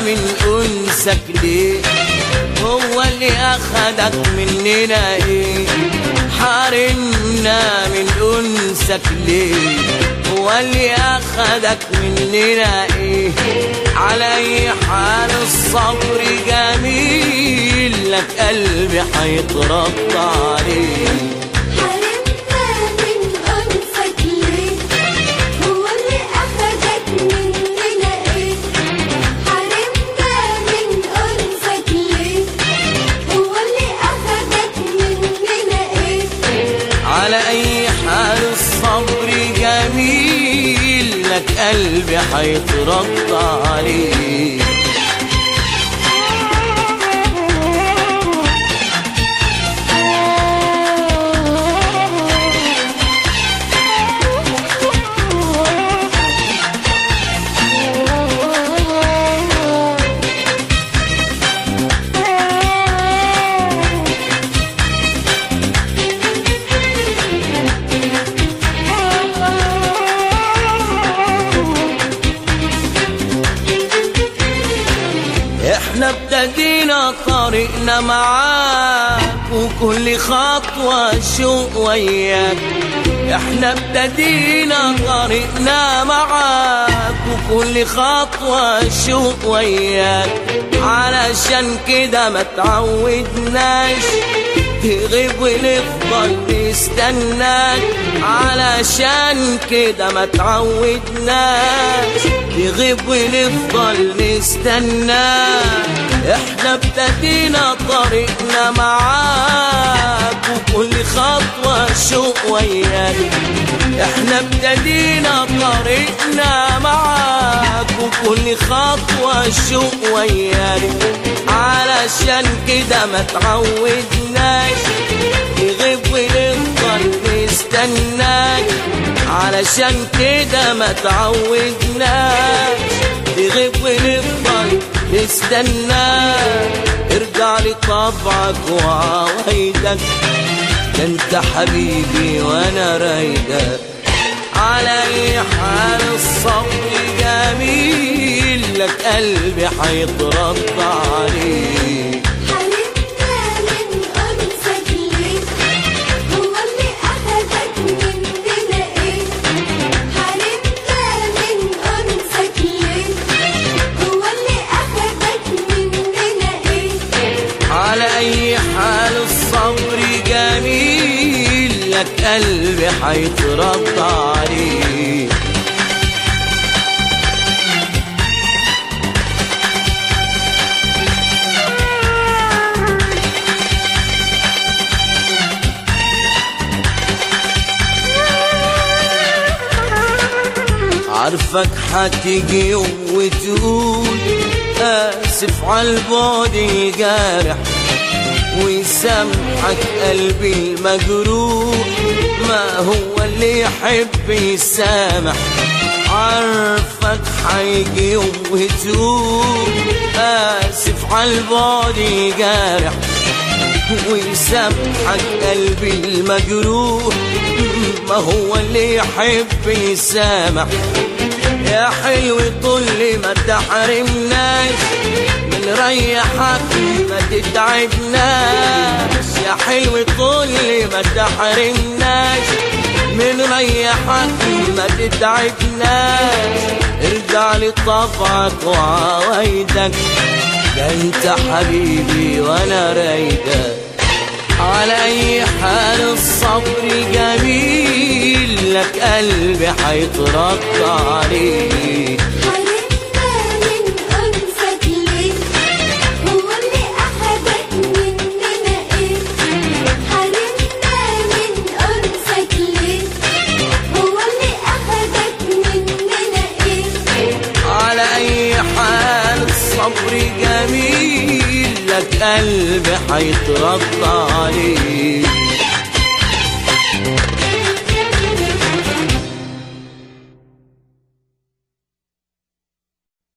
من أنسك ليه هو اللي أخدك مننا إيه حارمنا من أنسك ليه هو اللي أخدك مننا إيه على أي حال الصبر جميل لك قلبي هيترد عليه حرمنا من أنفك ليه هو اللي أخدك مننا إيه حرمنا من أنفك ليه هو اللي أخدك مننا إيه على أي حال الصبر جميل لك قلبي هيترد عليه احنا ابتدينا طريقنا معاك وكل خطوة شوق وياك احنا ابتدينا طريقنا معاك وكل خطوة شوق وياك علشان كده ما تعودناش تغيب ونفضل نستناك علشان كده ما تعودناش تغيب ونفضل نستناك احنا ابتدينا طريقنا معاك وكل خطوة شوق وياك احنا ابتدينا طريقنا معاك وكل خطوة شوق وياك علشان كده ما تعودناش نغيب ونفضل نستناك علشان كده ما تعودناش نغيب ونفضل نستناك ارجع لطبعك وعوايدك ده انت حبيبي وانا رايدك على اي حال الصبر جميل لك قلبي هيترد عليه حرمنا من أنفك ليه هو اللي أخدك مننا إيه حرمنا من أنفك ليه هو اللي أخدك مننا إيه على اي حال الصبر جميل لك قلبي هيترد عليه عارفك هتيجي يوم وتقول آسف عالبعد الجارح ويسامحك قلبي المجروح ما هو اللي يحب يسامح عارفك هيجي يوم وتقول آسف عالبعد الجارح ويسامحك قلبي المجروح ما هو اللي يحب يسامح يا حلو طول ما تحرمناش من ريحك ما تتعبناش يا حلو طول ما تحرمناش من ريحك ما تتعبناش ارجع لطبعك وعوايدك ده انت حبيبي وانا رايدك على اي حال الصبر جميل لك قلبي هيترد عليه حرمنا من أنفك ليه هو اللي أخدك مننا إيه حرمنا من أنفك ليه هو اللي أخدك مننا إيه على اي حال الصبر جميل لك قلبي هيترد عليه